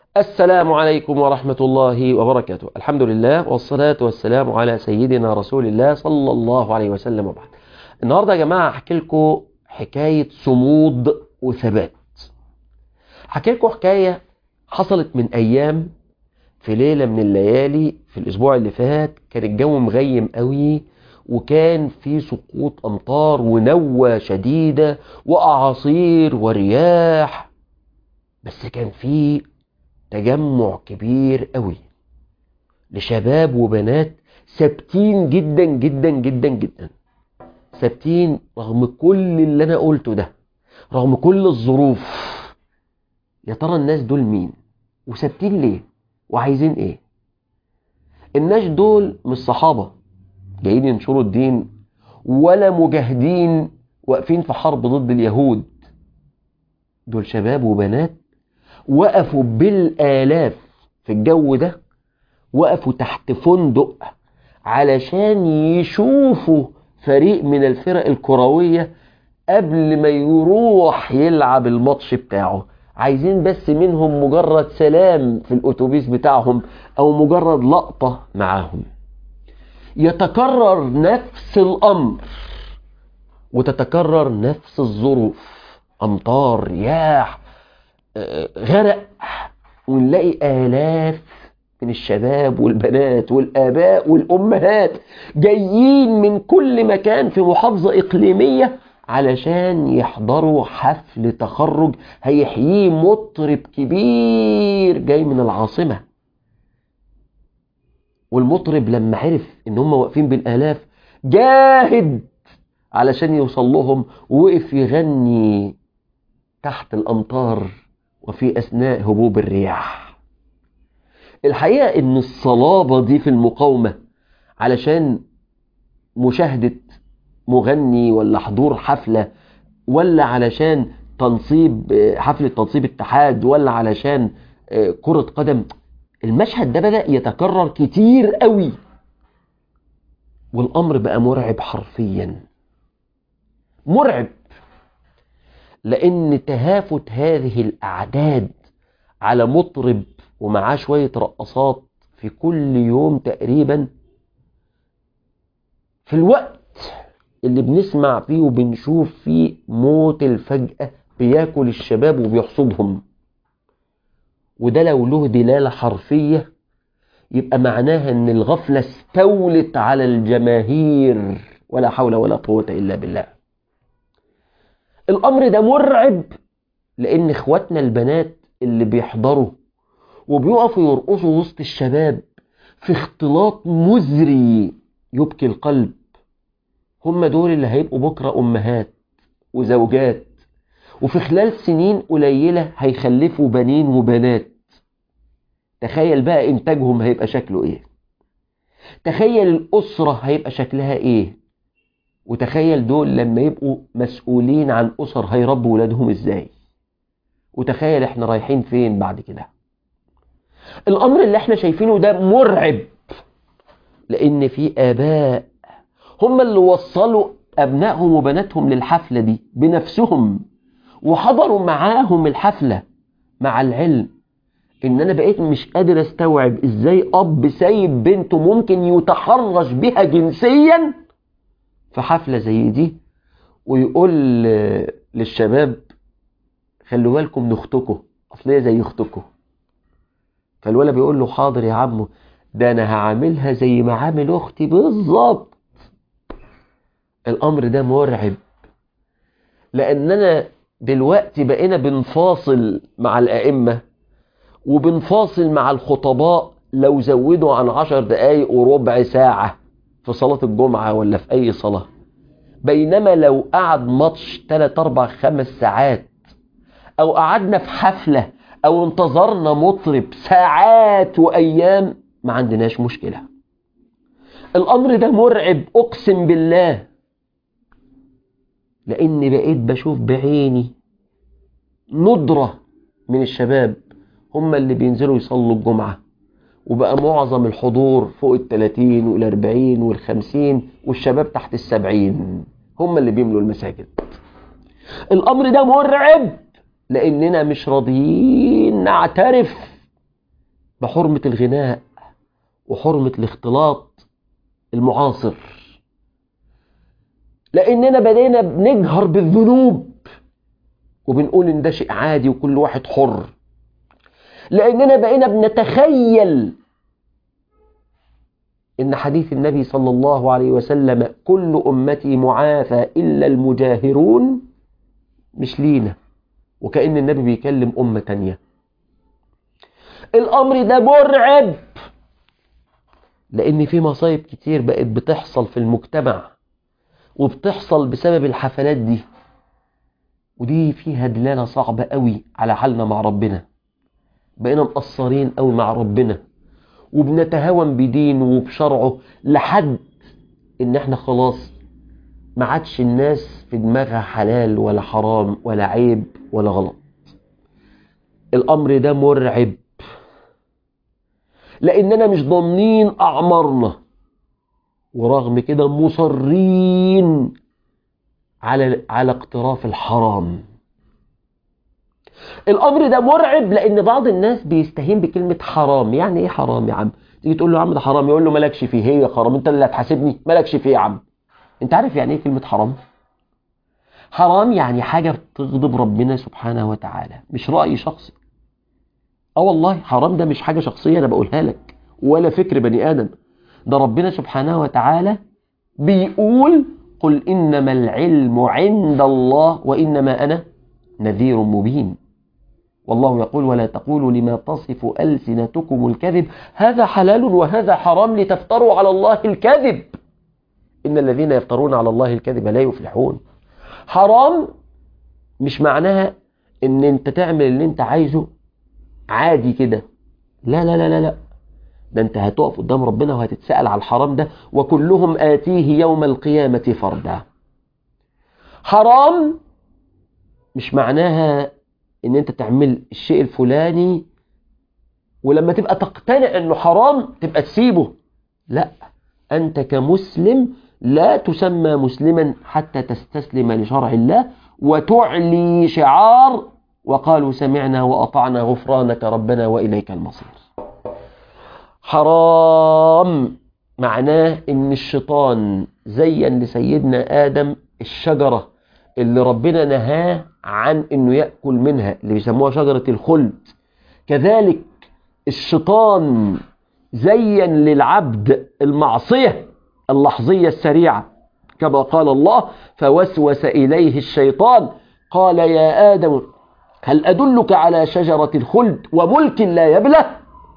السلام عليكم ورحمة الله وبركاته الحمد لله والصلاة والسلام على سيدنا رسول الله صلى الله عليه وسلم وبعد النهاردة يا جماعة أحكي لكم حكاية صمود وثبات حكي لكم حكاية حصلت من أيام في ليلة من الليالي في الأسبوع اللي فات كان الجو مغيم قوي وكان في سقوط أمطار ونوة شديدة وأعاصير ورياح بس كان في تجمع كبير قوي لشباب وبنات ثابتين جدا جدا جدا جدا ثابتين رغم كل اللي انا قلته ده رغم كل الظروف يا ترى الناس دول مين وثابتين ليه وعايزين ايه الناس دول مش صحابة جايين ينشروا الدين ولا مجاهدين واقفين في حرب ضد اليهود دول شباب وبنات وقفوا بالآلاف في الجو ده وقفوا تحت فندق علشان يشوفوا فريق من الفرق الكروية قبل ما يروح يلعب الماتش بتاعه عايزين بس منهم مجرد سلام في الأتوبيس بتاعهم أو مجرد لقطة معاهم يتكرر نفس الأمر وتتكرر نفس الظروف أمطار رياح غرق ونلاقي آلاف من الشباب والبنات والآباء والأمهات جايين من كل مكان في محافظة إقليمية علشان يحضروا حفل تخرج هيحييه مطرب كبير جاي من العاصمة والمطرب لما عرف ان هم واقفين بالآلاف جاهد علشان يوصل لهم ووقف يغني تحت الأمطار وفي أثناء هبوب الرياح الحقيقة ان الصلابة دي في المقاومة علشان مشاهدة مغني ولا حضور حفلة ولا علشان تنصيب حفلة تنصيب اتحاد ولا علشان كرة قدم المشهد ده بدأ يتكرر كتير قوي والأمر بقى مرعب حرفيا مرعب لأن تهافت هذه الأعداد على مطرب ومعاه شوية رقصات في كل يوم تقريبا في الوقت اللي بنسمع فيه وبنشوف فيه موت الفجأة بياكل الشباب وبيحصدهم وده لو له دلالة حرفية يبقى معناها ان الغفلة استولت على الجماهير ولا حول ولا قوة الا بالله الامر ده مرعب لان اخواتنا البنات اللي بيحضروا وبيقفوا يرقصوا وسط الشباب في اختلاط مزري يبكي القلب هم دول اللي هيبقوا بكرة أمهات وزوجات وفي خلال سنين قليلة هيخلفوا بنين وبنات تخيل بقى إنتاجهم هيبقى شكله إيه تخيل الأسرة هيبقى شكلها إيه وتخيل دول لما يبقوا مسؤولين عن أسر هيربوا ولادهم إزاي وتخيل إحنا رايحين فين بعد كده الأمر اللي إحنا شايفينه ده مرعب لأن في آباء هم اللي وصلوا أبنائهم وبناتهم للحفلة دي بنفسهم وحضروا معاهم الحفلة مع العلم إن أنا بقيت مش قادر أستوعب إزاي أب سايب بنته ممكن يتحرش بها جنسيا في حفلة زي دي ويقول للشباب خلوا بالكم من اختكم اصل هي زي اختكم فالولد بيقول له حاضر يا عمو ده انا هعاملها زي ما عامل اختي بالظبط الامر ده مرعب لاننا دلوقتي بقينا بنفاصل مع الائمه وبنفاصل مع الخطباء لو زودوا عن عشر دقايق وربع ساعه في صلاه الجمعه ولا في اي صلاه بينما لو قعد ماتش 3 4 5 ساعات او قعدنا في حفله او انتظرنا مطرب ساعات وايام ما عندناش مشكله الامر ده مرعب اقسم بالله لاني بقيت بشوف بعيني ندرة من الشباب هم اللي بينزلوا يصلوا الجمعة وبقى معظم الحضور فوق التلاتين والاربعين والخمسين والشباب تحت السبعين هم اللي بيملوا المساجد الامر ده مرعب لاننا مش راضيين نعترف بحرمة الغناء وحرمة الاختلاط المعاصر لأننا بدينا بنجهر بالذنوب وبنقول إن ده شيء عادي وكل واحد حر لأننا بقينا بنتخيل إن حديث النبي صلى الله عليه وسلم كل أمتي معافى إلا المجاهرون مش لينا وكأن النبي بيكلم أمة تانية الأمر ده مرعب لأن في مصايب كتير بقت بتحصل في المجتمع وبتحصل بسبب الحفلات دي ودي فيها دلالة صعبة قوي على حالنا مع ربنا بقينا مقصرين قوي مع ربنا وبنتهاون بدينه وبشرعه لحد ان احنا خلاص ما عادش الناس في دماغها حلال ولا حرام ولا عيب ولا غلط الامر ده مرعب لاننا مش ضامنين اعمارنا ورغم كده مصرين على على اقتراف الحرام الامر ده مرعب لان بعض الناس بيستهين بكلمه حرام يعني ايه حرام يا عم تيجي تقول له يا عم ده حرام يقول له مالكش فيه هي حرام انت اللي هتحاسبني مالكش فيه يا عم انت عارف يعني ايه كلمه حرام حرام يعني حاجه بتغضب ربنا سبحانه وتعالى مش راي شخصي اه والله حرام ده مش حاجه شخصيه انا بقولها لك ولا فكر بني ادم ده ربنا سبحانه وتعالى بيقول قل انما العلم عند الله وانما انا نذير مبين والله يقول ولا تقولوا لما تصف ألسنتكم الكذب هذا حلال وهذا حرام لتفتروا على الله الكذب إن الذين يفترون على الله الكذب لا يفلحون حرام مش معناها ان انت تعمل اللي انت عايزه عادي كده لا لا لا لا لا ده انت هتقف قدام ربنا وهتتسأل على الحرام ده وكلهم آتيه يوم القيامة فردا حرام مش معناها ان انت تعمل الشيء الفلاني ولما تبقى تقتنع انه حرام تبقى تسيبه لا انت كمسلم لا تسمى مسلما حتى تستسلم لشرع الله وتعلي شعار وقالوا سمعنا وأطعنا غفرانك ربنا وإليك المصير حرام معناه ان الشيطان زين لسيدنا آدم الشجرة اللي ربنا نهاه عن انه يأكل منها اللي بيسموها شجرة الخلد كذلك الشيطان زين للعبد المعصية اللحظية السريعة كما قال الله فوسوس إليه الشيطان قال يا آدم هل أدلك على شجرة الخلد وملك لا يبلى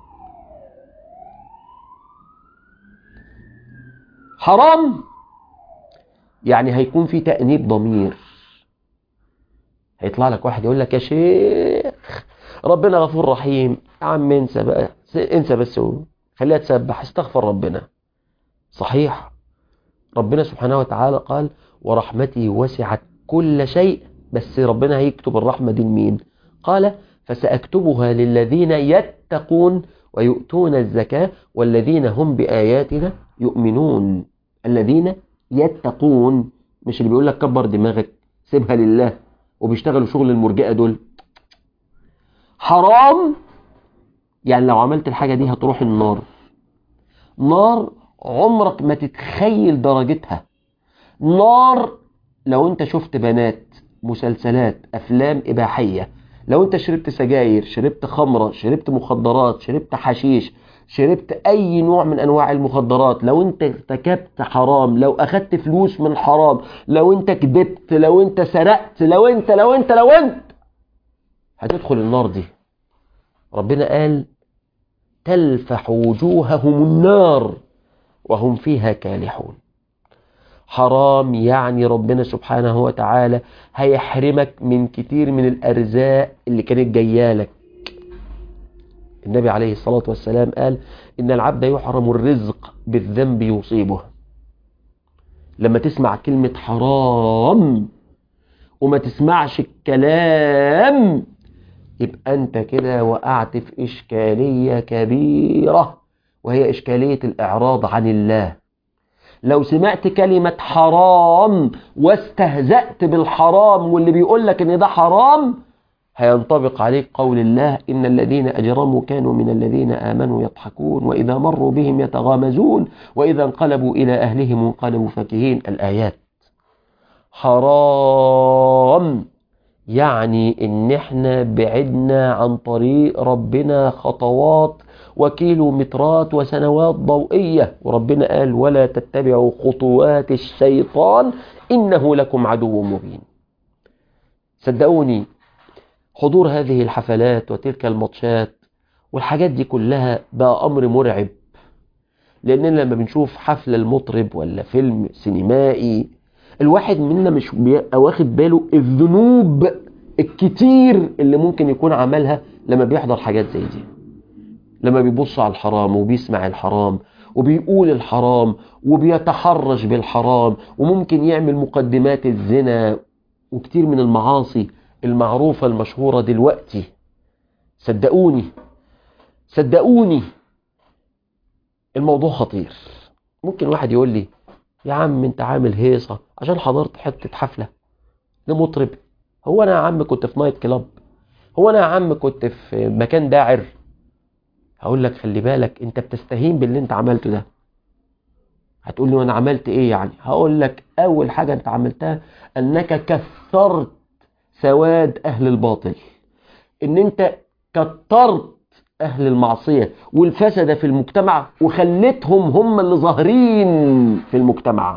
حرام يعني هيكون في تأنيب ضمير هيطلع لك واحد يقول لك يا شيخ ربنا غفور رحيم يا عم انسى بقى انسى بس خليها تسبح استغفر ربنا صحيح ربنا سبحانه وتعالى قال ورحمتي وسعت كل شيء بس ربنا هيكتب الرحمة دي لمين قال فسأكتبها للذين يتقون ويؤتون الزكاة والذين هم بآياتنا يؤمنون الذين يتقون مش اللي بيقول لك كبر دماغك سيبها لله وبيشتغلوا شغل المرجئة دول حرام يعني لو عملت الحاجة دي هتروح النار نار عمرك ما تتخيل درجتها نار لو انت شفت بنات مسلسلات افلام اباحية لو انت شربت سجاير شربت خمرة شربت مخدرات شربت حشيش شربت اي نوع من انواع المخدرات لو انت ارتكبت حرام لو اخدت فلوس من حرام لو انت كذبت لو انت سرقت لو انت لو انت لو انت هتدخل النار دي ربنا قال تلفح وجوههم النار وهم فيها كالحون حرام يعني ربنا سبحانه وتعالى هيحرمك من كتير من الأرزاق اللي كانت جايالك النبي عليه الصلاة والسلام قال إن العبد يحرم الرزق بالذنب يصيبه لما تسمع كلمة حرام وما تسمعش الكلام يبقى أنت كده وقعت في إشكالية كبيرة وهي إشكالية الإعراض عن الله لو سمعت كلمة حرام واستهزأت بالحرام واللي بيقول لك ان ده حرام هينطبق عليك قول الله إن الذين أجرموا كانوا من الذين آمنوا يضحكون وإذا مروا بهم يتغامزون وإذا انقلبوا إلى أهلهم انقلبوا فكهين الآيات حرام يعني إن احنا بعدنا عن طريق ربنا خطوات وكيلومترات وسنوات ضوئية وربنا قال ولا تتبعوا خطوات الشيطان إنه لكم عدو مبين صدقوني حضور هذه الحفلات وتلك الماتشات والحاجات دي كلها بقى أمر مرعب لأننا لما بنشوف حفلة المطرب ولا فيلم سينمائي الواحد منا مش بيبقى واخد باله الذنوب الكتير اللي ممكن يكون عملها لما بيحضر حاجات زي دي لما بيبص على الحرام وبيسمع الحرام وبيقول الحرام وبيتحرش بالحرام وممكن يعمل مقدمات الزنا وكتير من المعاصي المعروفة المشهورة دلوقتي صدقوني صدقوني الموضوع خطير ممكن واحد يقول لي يا عم انت عامل هيصة عشان حضرت حتة حفلة لمطرب هو انا يا عم كنت في نايت كلاب هو انا يا عم كنت في مكان داعر هقول لك خلي بالك انت بتستهين باللي انت عملته ده هتقول لي وانا عملت ايه يعني هقول لك اول حاجة انت عملتها انك كثرت سواد اهل الباطل ان انت كترت اهل المعصية والفسد في المجتمع وخليتهم هم اللي ظاهرين في المجتمع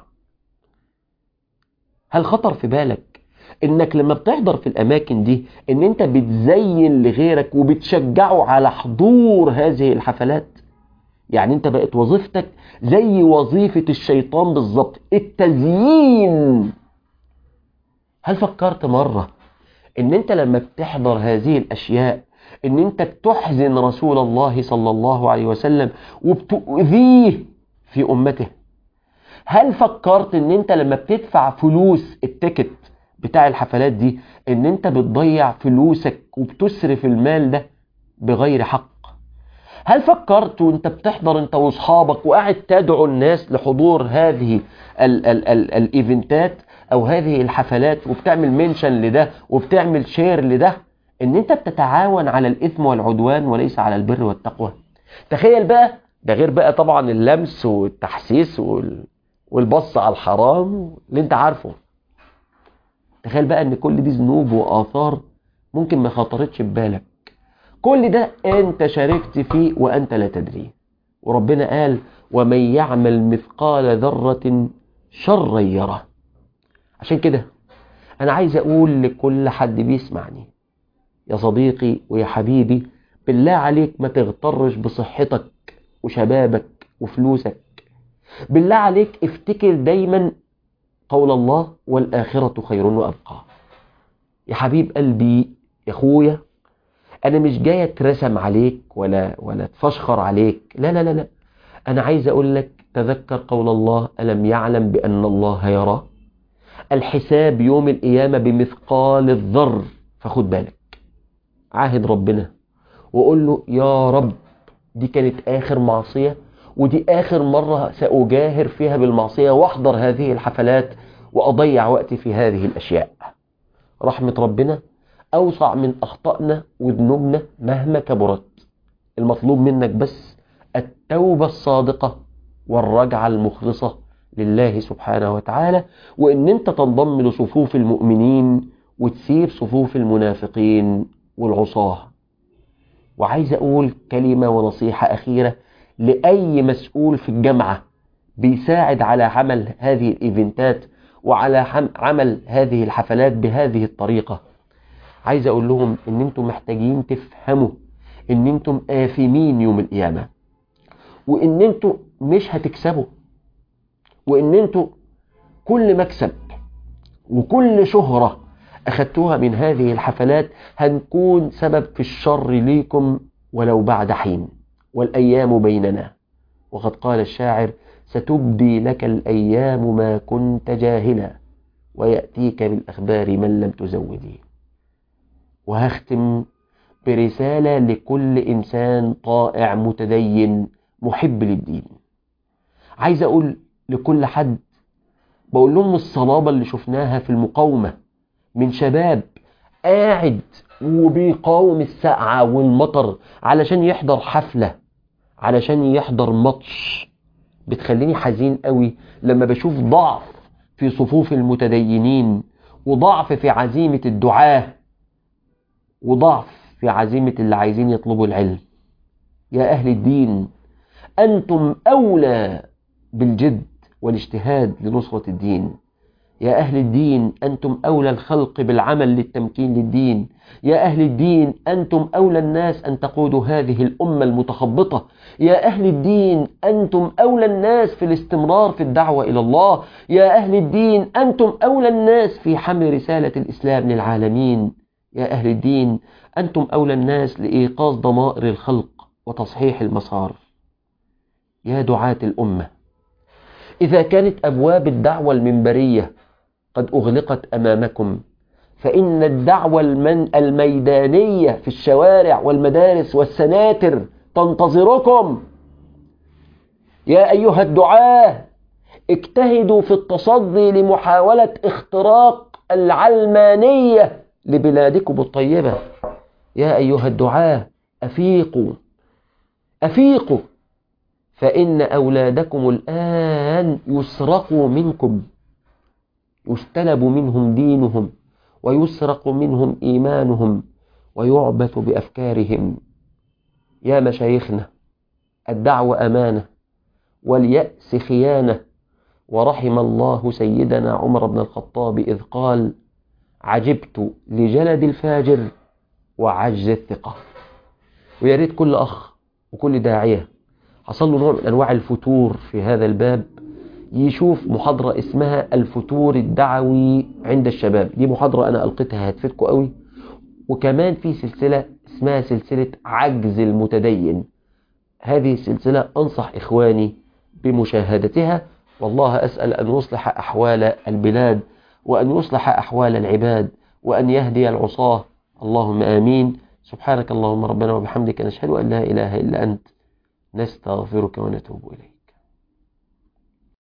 هل خطر في بالك انك لما بتحضر في الاماكن دي ان انت بتزين لغيرك وبتشجعه على حضور هذه الحفلات يعني انت بقت وظيفتك زي وظيفة الشيطان بالظبط التزيين هل فكرت مرة ان انت لما بتحضر هذه الاشياء ان انت بتحزن رسول الله صلى الله عليه وسلم وبتؤذيه في امته هل فكرت ان انت لما بتدفع فلوس التيكت بتاع الحفلات دي ان انت بتضيع فلوسك وبتسرف المال ده بغير حق هل فكرت وانت بتحضر انت واصحابك وقاعد تدعو الناس لحضور هذه ال ال ال الايفنتات او هذه الحفلات وبتعمل منشن لده وبتعمل شير لده ان انت بتتعاون على الاثم والعدوان وليس على البر والتقوى تخيل بقى ده غير بقى طبعا اللمس والتحسيس وال... والبص على الحرام اللي انت عارفه تخيل بقى ان كل دي ذنوب واثار ممكن ما خطرتش ببالك كل ده انت شاركت فيه وانت لا تدري وربنا قال ومن يعمل مثقال ذرة شرا يره عشان كده انا عايز اقول لكل حد بيسمعني يا صديقي ويا حبيبي بالله عليك ما تغترش بصحتك وشبابك وفلوسك بالله عليك افتكر دايما قول الله والآخرة خير وأبقى يا حبيب قلبي يا أخويا أنا مش جاي أترسم عليك ولا ولا أتفشخر عليك لا لا لا لا أنا عايز أقول لك تذكر قول الله ألم يعلم بأن الله يرى الحساب يوم القيامة بمثقال الذر فخد بالك عاهد ربنا وقول له يا رب دي كانت آخر معصية ودي آخر مرة سأجاهر فيها بالمعصية واحضر هذه الحفلات وأضيع وقتي في هذه الأشياء رحمة ربنا أوسع من أخطائنا وذنوبنا مهما كبرت المطلوب منك بس التوبة الصادقة والرجعة المخلصة لله سبحانه وتعالى وإن أنت تنضم لصفوف المؤمنين وتسيب صفوف المنافقين والعصاه وعايز أقول كلمة ونصيحة أخيرة لأي مسؤول في الجامعة بيساعد على عمل هذه الإيفنتات وعلى عمل هذه الحفلات بهذه الطريقة عايز أقول لهم إن أنتم محتاجين تفهموا إن أنتم آثمين يوم القيامة وإن أنتم مش هتكسبوا وإن أنتم كل مكسب وكل شهرة أخدتوها من هذه الحفلات هنكون سبب في الشر ليكم ولو بعد حين والأيام بيننا وقد قال الشاعر ستبدي لك الأيام ما كنت جاهلا ويأتيك بالأخبار من لم تزودي وهختم برسالة لكل إنسان طائع متدين محب للدين عايز أقول لكل حد بقول لهم الصلابة اللي شفناها في المقاومة من شباب قاعد وبيقاوم السقعة والمطر علشان يحضر حفلة علشان يحضر ماتش بتخليني حزين قوي لما بشوف ضعف في صفوف المتدينين وضعف في عزيمة الدعاة وضعف في عزيمة اللي عايزين يطلبوا العلم يا أهل الدين أنتم أولى بالجد والاجتهاد لنصرة الدين يا أهل الدين أنتم أولى الخلق بالعمل للتمكين للدين يا أهل الدين أنتم أولى الناس أن تقودوا هذه الأمة المتخبطة يا أهل الدين أنتم أولى الناس في الاستمرار في الدعوة إلى الله يا أهل الدين أنتم أولى الناس في حمل رسالة الإسلام للعالمين يا أهل الدين أنتم أولى الناس لإيقاظ ضمائر الخلق وتصحيح المسار يا دعاة الأمة إذا كانت أبواب الدعوة المنبرية قد أغلقت أمامكم فإن الدعوة المن الميدانية في الشوارع والمدارس والسناتر تنتظركم يا أيها الدعاة اجتهدوا في التصدي لمحاولة اختراق العلمانية لبلادكم الطيبة يا أيها الدعاة أفيقوا أفيقوا فإن أولادكم الآن يسرقوا منكم يستلب منهم دينهم ويسرق منهم إيمانهم ويعبث بأفكارهم يا مشايخنا الدعوة أمانة واليأس خيانة ورحم الله سيدنا عمر بن الخطاب إذ قال عجبت لجلد الفاجر وعجز الثقة ويا ريت كل أخ وكل داعية حصل له نوع من أنواع الفتور في هذا الباب يشوف محاضرة اسمها الفتور الدعوي عند الشباب دي محاضرة أنا ألقيتها هتفيدكم قوي وكمان في سلسلة اسمها سلسلة عجز المتدين هذه السلسلة أنصح إخواني بمشاهدتها والله أسأل أن يصلح أحوال البلاد وأن يصلح أحوال العباد وأن يهدي العصاة اللهم آمين سبحانك اللهم ربنا وبحمدك نشهد أن لا إله إلا أنت نستغفرك ونتوب إليك